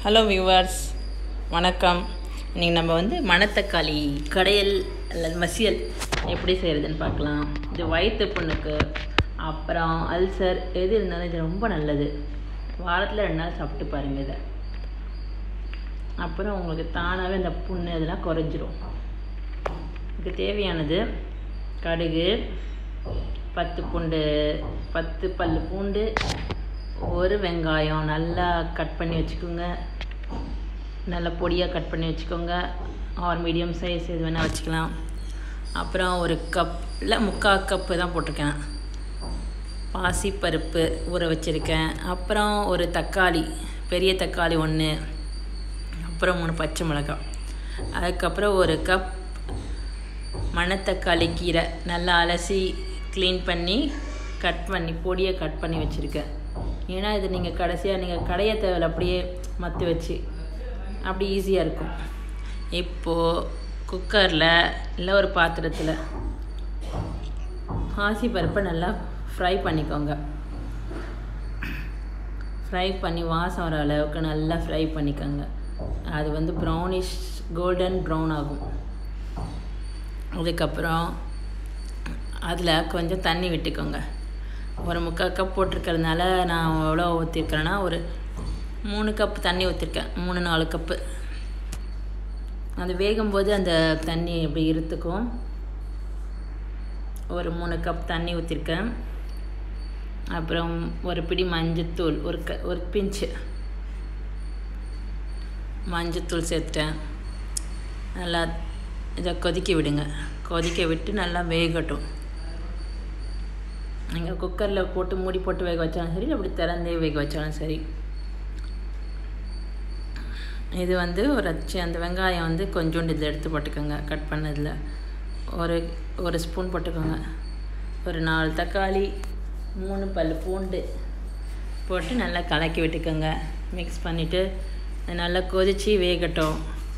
hello viewers வணக்கம் இன்றைக்கி நம்ம வந்து மணத்தக்காளி கடையல் அல்லது மசியல் எப்படி செய்கிறதுன்னு பார்க்கலாம் இது வயிற்று புண்ணுக்கு அப்புறம் அல்சர் எது இருந்தாலும் இது ரொம்ப நல்லது வாரத்தில் ரெண்டு நாள் சாப்பிட்டு பாருங்கள் இதை அப்புறம் உங்களுக்கு தானாகவே அந்த புண்ணு இதெல்லாம் குறைஞ்சிரும் இதுக்கு தேவையானது கடுகு பத்து பூண்டு பத்து பல் பூண்டு ஒரு வெங்காயம் நல்லா கட் பண்ணி வச்சுக்கோங்க நல்லா பொடியாக கட் பண்ணி வச்சுக்கோங்க ஆர் மீடியம் சைஸ் எது வேணால் வச்சுக்கலாம் அப்புறம் ஒரு கப் இல்லை முக்கால் கப்பு தான் போட்டிருக்கேன் பாசிப்பருப்பு ஊற வச்சுருக்கேன் அப்புறம் ஒரு தக்காளி பெரிய தக்காளி ஒன்று அப்புறம் மூணு பச்சை மிளகாய் அதுக்கப்புறம் ஒரு கப் மணத்தக்காளி கீரை நல்லா அலசி க்ளீன் பண்ணி கட் பண்ணி பொடியை கட் பண்ணி வச்சுருக்கேன் ஏன்னா இது நீங்கள் கடைசியாக நீங்கள் கடைய தேவையில்ல அப்படியே மத்து வச்சு அப்படி ஈஸியாக இருக்கும் இப்போது குக்கரில் இல்லை ஒரு பாத்திரத்தில் பாசி பருப்பை நல்லா ஃப்ரை பண்ணிக்கோங்க ஃப்ரை பண்ணி வாசம் வர அளவுக்கு நல்லா ஃப்ரை பண்ணிக்கோங்க அது வந்து ப்ரௌனிஷ் கோல்டன் ப்ரௌன் ஆகும் அதுக்கப்புறம் அதில் கொஞ்சம் தண்ணி விட்டுக்கோங்க ஒரு முக்கால் கப் போட்டிருக்கிறதுனால நான் எவ்வளோ ஊற்றிருக்கிறேன்னா ஒரு மூணு கப் தண்ணி ஊற்றிருக்கேன் மூணு நாலு கப்பு அது வேகும்போது அந்த தண்ணி இப்படி இருத்துக்கும் ஒரு மூணு கப் தண்ணி ஊற்றிருக்கேன் அப்புறம் ஒரு பிடி மஞ்சத்தூள் ஒரு க ஒரு பிஞ்சு மஞ்சத்தூள் சேர்த்துட்டேன் நல்லா இதை கொதிக்க விடுங்க கொதிக்க விட்டு நல்லா வேகட்டும் நீங்கள் குக்கரில் போட்டு மூடி போட்டு வேக வச்சாலும் சரி அப்படி திறந்தே வேக வச்சாலும் சரி இது வந்து ஒரு அச்சு அந்த வெங்காயம் வந்து கொஞ்சோண்டு இதில் எடுத்து போட்டுக்கோங்க கட் பண்ணதில் ஒரு ஒரு ஸ்பூன் போட்டுக்கோங்க ஒரு நாலு தக்காளி மூணு பல் பூண்டு போட்டு நல்லா கலக்கி விட்டுக்கோங்க மிக்ஸ் பண்ணிவிட்டு நல்லா கொதித்து வேகட்டும்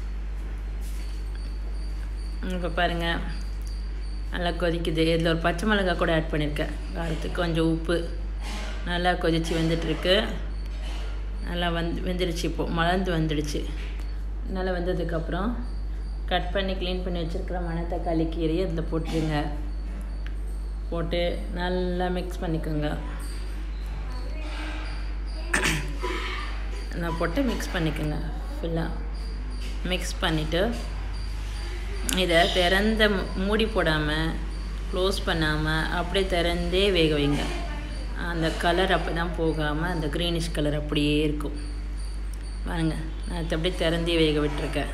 இப்போ பாருங்கள் நல்லா கொதிக்குது இதில் ஒரு பச்சை மிளகா கூட ஆட் பண்ணியிருக்கேன் காரத்துக்கு கொஞ்சம் உப்பு நல்லா கொதித்து வெந்துட்டுருக்கு நல்லா வந்து வெந்துடுச்சு இப்போது மலர்ந்து வந்துடுச்சு நல்லா வெந்ததுக்கப்புறம் கட் பண்ணி க்ளீன் பண்ணி வச்சுருக்கிற மணத்தக்காளி கீரையை இதில் போட்டுருங்க போட்டு நல்லா மிக்ஸ் பண்ணிக்கோங்க நான் போட்டு மிக்ஸ் பண்ணிக்கோங்க ஃபுல்லாக மிக்ஸ் பண்ணிவிட்டு இதை திறந்த மூடி போடாமல் க்ளோஸ் பண்ணாமல் அப்படியே திறந்தே வேக வைங்க அந்த கலர் அப்போ தான் போகாமல் அந்த க்ரீனிஷ் கலர் அப்படியே இருக்கும் பாருங்க நான் இதை அப்படியே திறந்தே வேக விட்டுருக்கேன்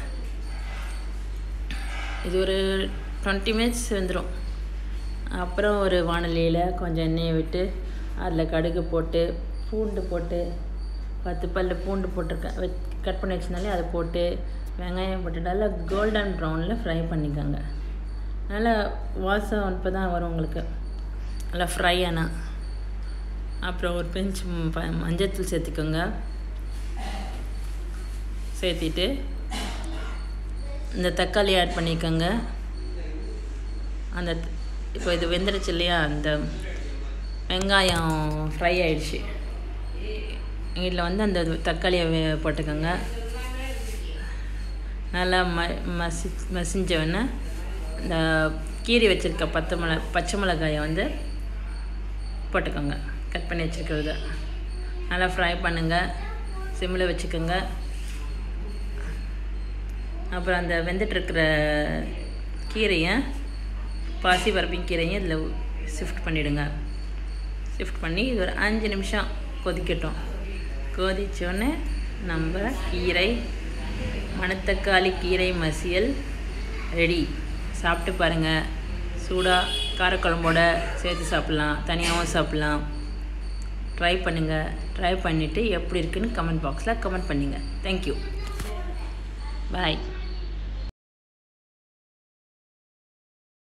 இது ஒரு டுவெண்ட்டி மினிட்ஸ் வந்துடும் அப்புறம் ஒரு வானொலியில் கொஞ்சம் எண்ணெயை விட்டு அதில் கடுகு போட்டு பூண்டு போட்டு பத்து பல் பூண்டு போட்டிருக்கேன் கட் பண்ணி வச்சிருந்தாலே அதை போட்டு வெங்காயம் போட்டு நல்லா கோல்டன் ப்ரௌனில் ஃப்ரை பண்ணிக்கோங்க நல்லா வாசம் இப்போ தான் வரும் உங்களுக்கு நல்லா ஃப்ரை ஆனால் அப்புறம் ஒரு பிஞ்சு மஞ்சத்தூள் சேர்த்துக்கோங்க சேர்த்திட்டு இந்த தக்காளி ஆட் பண்ணிக்கோங்க அந்த இப்போ இது வெந்துடுச்சு இல்லையா அந்த வெங்காயம் ஃப்ரை ஆயிடுச்சு இதில் வந்து அந்த தக்காளியை போட்டுக்கோங்க நல்லா ம மசி மசிஞ்சவொடனே இந்த கீரி வச்சுருக்க பத்து மிள பச்சை மிளகாயை வந்து போட்டுக்கோங்க கட் பண்ணி வச்சுருக்கிறத நல்லா ஃப்ரை பண்ணுங்கள் சிம்மில் வச்சுக்கோங்க அப்புறம் அந்த வெந்துட்டுருக்கிற கீரையை பாசி பரப்பின் கீரையும் இதில் ஷிஃப்ட் பண்ணிவிடுங்க ஷிஃப்ட் பண்ணி இது ஒரு அஞ்சு நிமிஷம் கொதிக்கட்டும் கொதித்தோடனே நம்ம கீரை மணத்தக்காளி கீரை மசியல் ரெடி சாப்பிட்டு பாருங்கள் சூடாக காரக்குழம்போட சேர்த்து சாப்பிட்லாம் தனியாகவும் சாப்பிட்லாம் ட்ரை பண்ணுங்கள் ட்ரை பண்ணிவிட்டு எப்படி இருக்குன்னு கமெண்ட் பாக்ஸில் கமெண்ட் பண்ணுங்கள் தேங்க்யூ பாய்